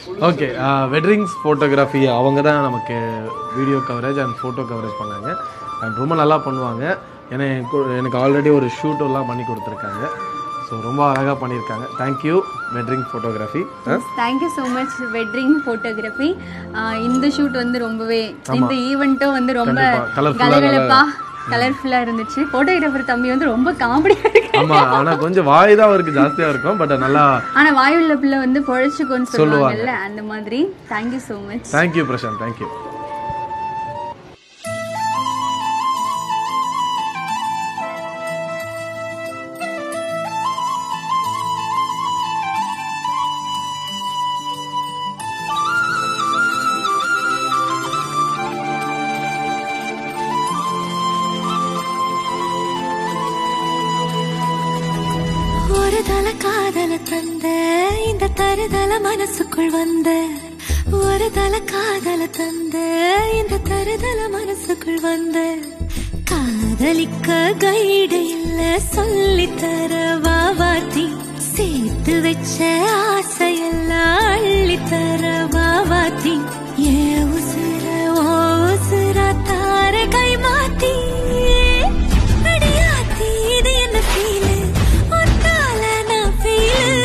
Okay வெட்ரிங்ஸ் photography அவங்க தான் நமக்கு video coverage and photo coverage பண்ணாங்க அண்ட் ரொம்ப நல்லா பண்ணுவாங்க ஏன்னா எனக்கு எனக்கு ஆல்ரெடி ஒரு ஷூட்டெல்லாம் பண்ணி கொடுத்துருக்காங்க ஸோ ரொம்ப அழகாக பண்ணியிருக்காங்க thank you வெட்ரிங் photography thank you so much வெட்ரிங் photography இந்த ஷூட் வந்து ரொம்பவே இந்த ஈவெண்ட்டும் வந்து ரொம்ப கண்டிப்பா. Colourful-ஆ கலகலப்பா கலர்ஃபுல்லாக இருந்துச்சு ஃபோட்டோகிராஃபர் தம்பி வந்து ரொம்ப காமெடியாக இருக்கு ஆமாம் ஆனால் கொஞ்சம் வாய் தான் அவருக்கு ஜாஸ்தியாக இருக்கும் பட் நல்லா ஆனா வாயுள்ள பிள்ளை வந்து பொழைச்சுக்கோன்னு சொல்லுவாங்கல்ல அந்த மாதிரி thank you so much thank you Prashanth thank you ஒரு தல காதல தந்த இந்த தருதல மனசுக்குள் வந்த ஒரு தல காதல தந்த இந்த தருதல மனசுக்குள் வந்த காதலிக்க கைடு இல்ல சொல்லி தர வாவாத்தி சேர்த்து வச்ச